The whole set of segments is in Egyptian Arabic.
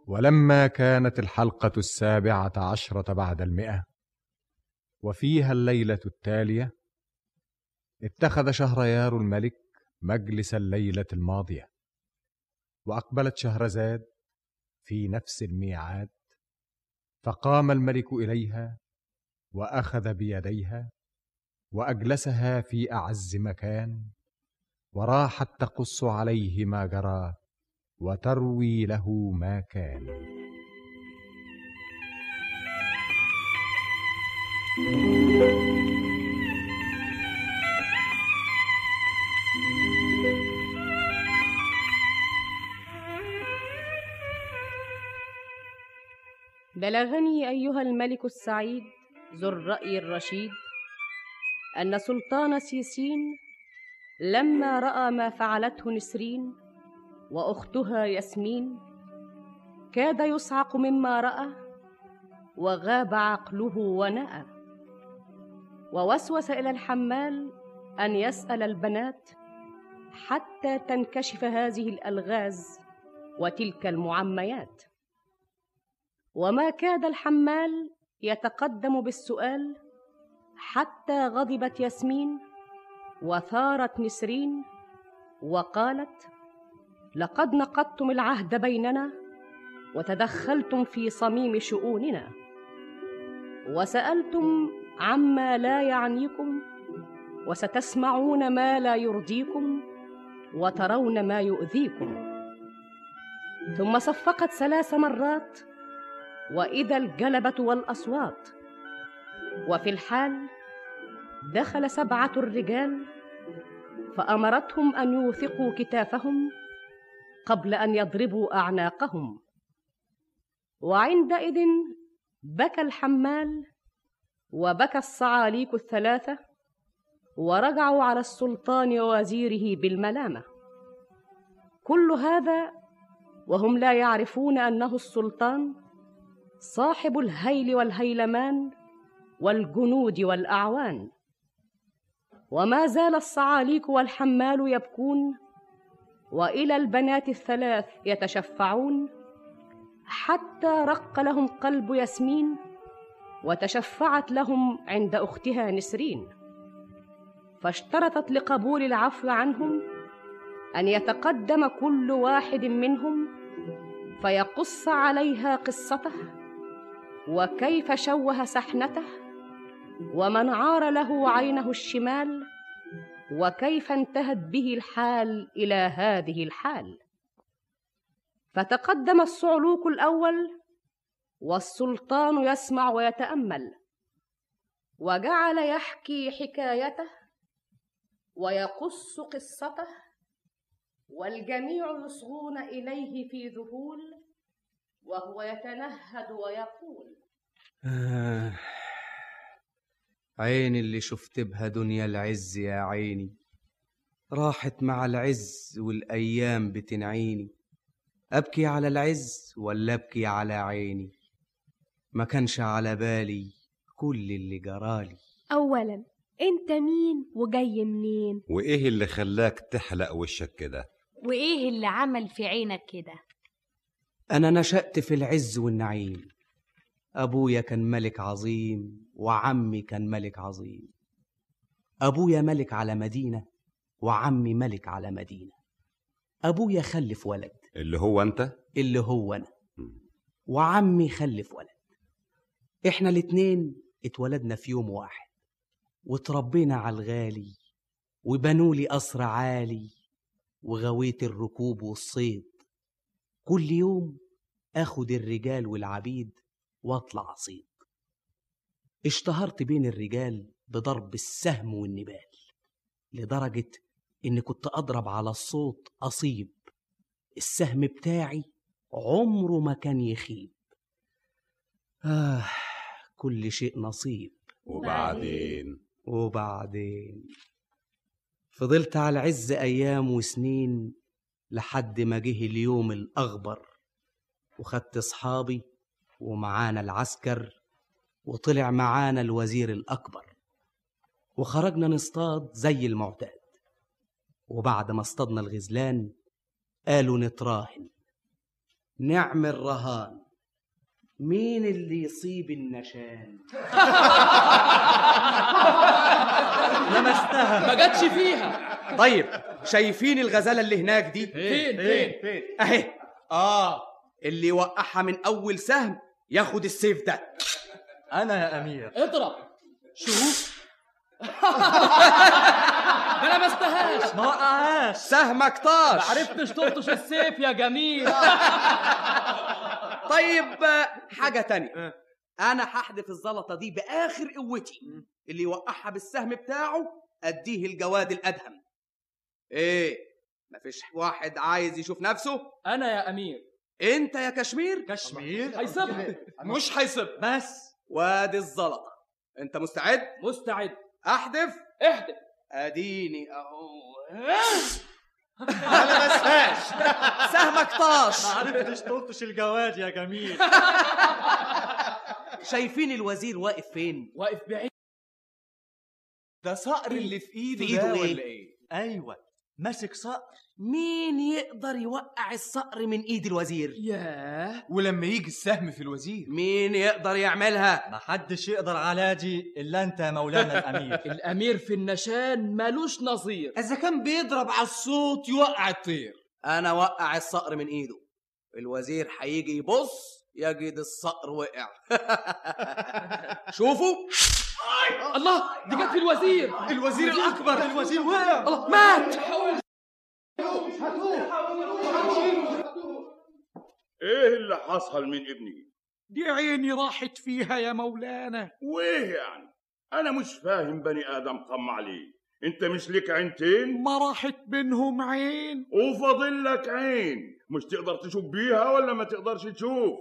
ولما كانت الحلقة السابعة عشرة بعد المئة وفيها الليلة التالية اتخذ شهريار الملك مجلس الليلة الماضية وأقبلت شهرزاد في نفس الميعاد فقام الملك إليها وأخذ بيديها وأجلسها في أعز مكان وراحت تقص عليه ما جرى وتروي له ما كان بلغني أيها الملك السعيد ذو الرأي الرشيد أن سلطان سيسين لما رأى ما فعلته نسرين وأختها ياسمين كاد يصعق مما رأى وغاب عقله ونأى ووسوس إلى الحمال أن يسأل البنات حتى تنكشف هذه الألغاز وتلك المعميات وما كاد الحمال يتقدم بالسؤال حتى غضبت ياسمين وثارت نسرين وقالت لقد نقضتم العهد بيننا وتدخلتم في صميم شؤوننا وسالتم عما لا يعنيكم وستسمعون ما لا يرضيكم وترون ما يؤذيكم ثم صفقت ثلاث مرات واذا الجلبه والاصوات وفي الحال دخل سبعه الرجال فامرتهم ان يوثقوا كتافهم قبل ان يضربوا اعناقهم وعندئذ بكى الحمال وبكى الصعاليك الثلاثه ورجعوا على السلطان ووزيره بالملامه كل هذا وهم لا يعرفون انه السلطان صاحب الهيل والهيلمان والجنود والاعوان وما زال الصعاليك والحمال يبكون والى البنات الثلاث يتشفعون حتى رق لهم قلب ياسمين وتشفعت لهم عند اختها نسرين فاشترطت لقبول العفو عنهم ان يتقدم كل واحد منهم فيقص عليها قصته وكيف شوه سحنته ومن عار له عينه الشمال وكيف انتهت به الحال الى هذه الحال فتقدم الصعلوك الاول والسلطان يسمع ويتامل وجعل يحكي حكايته ويقص قصته والجميع يصغون اليه في ذهول وهو يتنهد ويقول آه عيني اللي شفت بها دنيا العز يا عيني راحت مع العز والأيام بتنعيني أبكي على العز ولا أبكي على عيني ما كانش على بالي كل اللي جرالي أولا أنت مين وجاي منين وإيه اللي خلاك تحلق وشك كده وإيه اللي عمل في عينك كده أنا نشأت في العز والنعيم أبويا كان ملك عظيم وعمي كان ملك عظيم أبويا ملك على مدينة وعمي ملك على مدينة أبويا خلف ولد اللي هو أنت اللي هو أنا وعمي خلف ولد إحنا الاتنين اتولدنا في يوم واحد وتربينا على الغالي وبنولي قصر عالي وغويت الركوب والصيد كل يوم اخد الرجال والعبيد واطلع اصيد اشتهرت بين الرجال بضرب السهم والنبال لدرجة إني كنت أضرب على الصوت أصيب السهم بتاعي عمره ما كان يخيب آه كل شيء نصيب وبعدين وبعدين فضلت على العز أيام وسنين لحد ما جه اليوم الأغبر وخدت أصحابي ومعانا العسكر وطلع معانا الوزير الأكبر وخرجنا نصطاد زي المعتاد وبعد ما اصطادنا الغزلان قالوا نتراهن نعمل رهان مين اللي يصيب النشان لمستها ما جاتش فيها طيب شايفين الغزالة اللي هناك دي فين فين فين اهي اه اللي يوقعها من اول سهم ياخد السيف ده انا يا امير اضرب شوف ما لمستهاش ما وقعهاش سهمك طاش عرفتش تلطش السيف يا جميل طيب آه، حاجة تانية أنا هحدف الزلطة دي بآخر قوتي اللي يوقعها بالسهم بتاعه أديه الجواد الأدهم إيه مفيش واحد عايز يشوف نفسه انا يا امير أنت يا كشمير كشمير هيسيب مش هيسب بس وادي الزلطة أنت مستعد مستعد أحدف احدث أديني أهو ما لمسهاش سهمك طاش ما عرفتش تلطش الجواد يا جميل شايفين الوزير واقف فين واقف بعيد ده صقر اللي في ايده في إيده ده إيه؟ ولا ايه ايوه ماسك صقر مين يقدر يوقع الصقر من إيد الوزير ياه ولما يجي السهم في الوزير مين يقدر يعملها ما حدش يقدر على دي الا انت يا مولانا الامير الامير في النشان ملوش نظير اذا كان بيضرب على الصوت يوقع الطير انا وقع الصقر من ايده الوزير هيجي يبص يجد الصقر وقع شوفوا الله دي جت في الوزير الوزير الاكبر الوزير وقع الله مات ايه اللي حصل من ابني دي عيني راحت فيها يا مولانا وايه يعني انا مش فاهم بني ادم طمع ليه انت مش لك عينتين ما راحت بينهم عين وفاضل لك عين مش تقدر تشوف بيها ولا ما تقدرش تشوف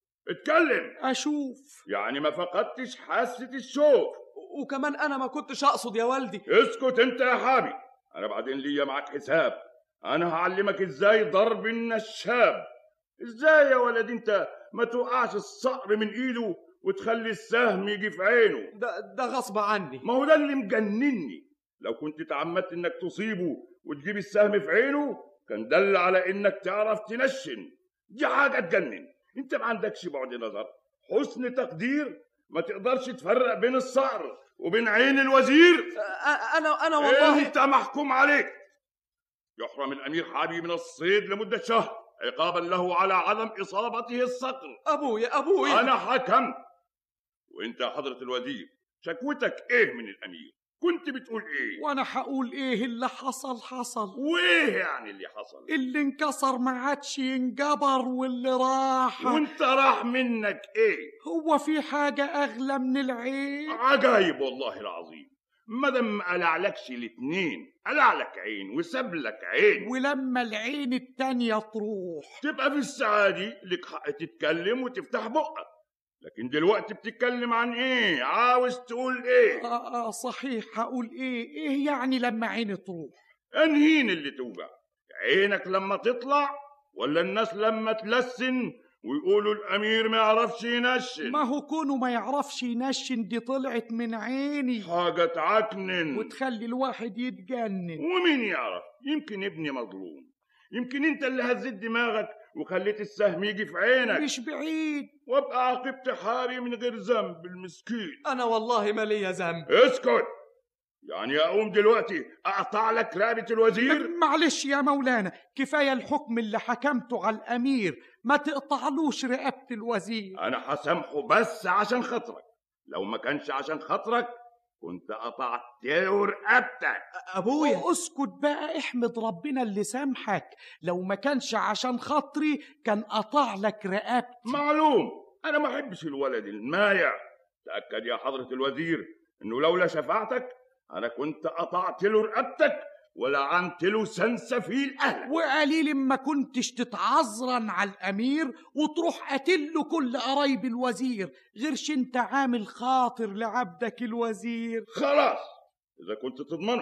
اتكلم اشوف يعني ما فقدتش حاسة الشوف وكمان انا ما كنتش اقصد يا والدي اسكت انت يا حابي انا بعدين ليا معاك حساب انا هعلمك ازاي ضرب النشاب ازاي يا ولد انت ما توقعش الصقر من ايده وتخلي السهم يجي في عينه ده ده غصب عني ما هو ده اللي مجنني لو كنت تعمدت انك تصيبه وتجيب السهم في عينه كان دل على انك تعرف تنشن دي حاجه تجنن انت ما عندكش بعد نظر حسن تقدير ما تقدرش تفرق بين الصقر وبين عين الوزير أ- انا انا والله انت محكوم عليك يحرم الامير حابي من الصيد لمده شهر عقابا له على عدم اصابته الصقر ابويا ابويا انا حكمت وانت يا حضره الوزير شكوتك ايه من الامير كنت بتقول ايه وانا هقول ايه اللي حصل حصل وايه يعني اللي حصل اللي انكسر ما عادش ينجبر واللي راح وانت راح منك ايه هو في حاجة أغلى من العين عجايب والله العظيم مادام ما قلعلكش الاتنين قلعلك عين وساب لك عين ولما العين التانية تروح تبقى في الساعة دي لك حق تتكلم وتفتح بقك لكن دلوقتي بتتكلم عن ايه عاوز تقول ايه آه آه صحيح هقول ايه ايه يعني لما عيني تروح انهين اللي توجع عينك لما تطلع ولا الناس لما تلسن ويقولوا الامير ما يعرفش ينشن ما هو كونه ما يعرفش ينشن دي طلعت من عيني حاجة تعكنن وتخلي الواحد يتجنن ومين يعرف يمكن ابني مظلوم يمكن انت اللي هزيت دماغك وخليت السهم يجي في عينك مش بعيد وابقى عاقبت حاري من غير ذنب المسكين انا والله ما ليا ذنب اسكت يعني اقوم دلوقتي اقطع لك رقبة الوزير معلش يا مولانا كفاية الحكم اللي حكمته على الأمير ما تقطعلوش رقبة الوزير انا هسامحه بس عشان خاطرك لو ما كانش عشان خاطرك كنت قطعت له رقبتك ابويا اسكت بقى احمد ربنا اللي سامحك لو ما كانش عشان خاطري كان قطع لك رقبتي معلوم انا ما احبش الولد المايع تاكد يا حضره الوزير انه لولا شفاعتك انا كنت قطعت له رقبتك ولعنت له سنسفيل اهلك وقليل ما كنتش تتعذرن على الامير وتروح قاتله كل قرايب الوزير غيرش انت عامل خاطر لعبدك الوزير خلاص اذا كنت تضمنه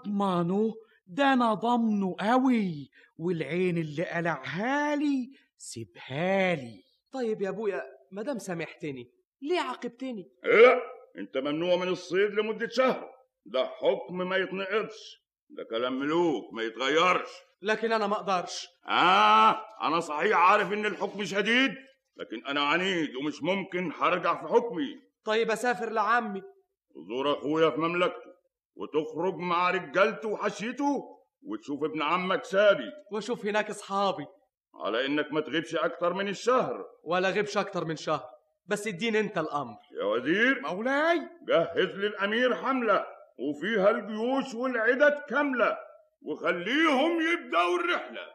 اضمنه ده انا ضمنه قوي والعين اللي قلعها لي سيبها لي طيب يا ابويا ما دام سامحتني ليه عاقبتني لا انت ممنوع من الصيد لمده شهر ده حكم ما يتنقضش ده كلام ملوك ما يتغيرش لكن انا ما اقدرش آه أنا صحيح عارف إن الحكم شديد لكن أنا عنيد ومش ممكن هرجع في حكمي طيب اسافر لعمي تزور أخويا في مملكته وتخرج مع رجالته وحشيته وتشوف ابن عمك سابي واشوف هناك اصحابي على إنك ما تغيبش أكتر من الشهر ولا غيبش اكتر من شهر بس اديني انت الامر يا وزير مولاي جهز للأمير حملة وفيها الجيوش والعدد كاملة وخليهم يبدأوا الرحلة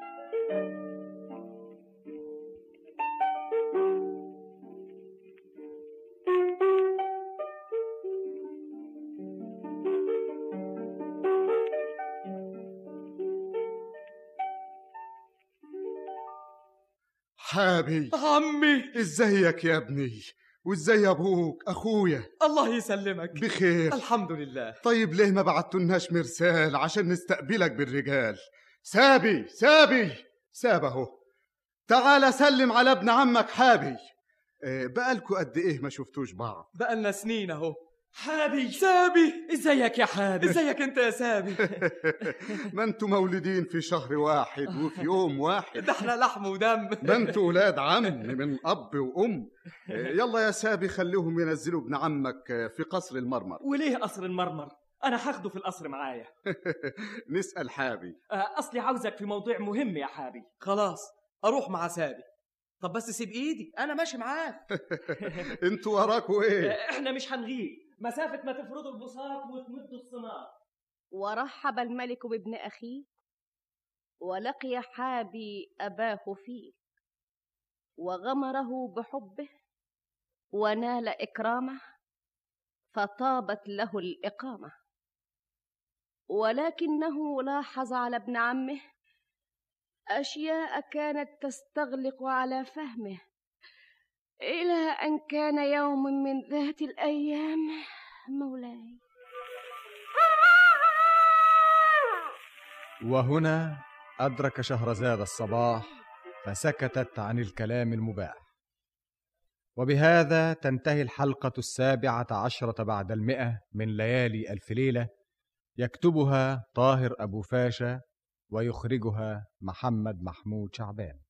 حابي عمي ازيك يا ابني وازاي ابوك اخويا الله يسلمك بخير الحمد لله طيب ليه ما بعتولناش مرسال عشان نستقبلك بالرجال سابي سابي ساب اهو تعال سلم على ابن عمك حابي آه، بقالكوا قد ايه ما شفتوش بعض بقالنا سنين اهو حابي سابي ازيك يا حابي ازيك انت يا سابي ما انتوا مولودين في شهر واحد وفي يوم واحد ده احنا لحم ودم ما انتوا ولاد عم من اب وام آه، يلا يا سابي خليهم ينزلوا ابن عمك آه، في قصر المرمر وليه قصر المرمر انا هاخده في القصر معايا نسال حابي آه، اصلي عاوزك في موضوع مهم يا حابي خلاص اروح مع سابي طب بس سيب ايدي انا ماشي معاك انتوا وراكوا ايه آه، احنا مش هنغيب مسافة ما تفرضوا البساط وتمدوا الصناع ورحب الملك بابن أخيه ولقي حابي أباه فيه وغمره بحبه ونال إكرامه فطابت له الإقامة ولكنه لاحظ على ابن عمه أشياء كانت تستغلق على فهمه إلى أن كان يوم من ذات الأيام مولاي وهنا أدرك شهرزاد الصباح فسكتت عن الكلام المباح وبهذا تنتهي الحلقة السابعة عشرة بعد المئة من ليالي ألف ليلة يكتبها طاهر أبو فاشا ويخرجها محمد محمود شعبان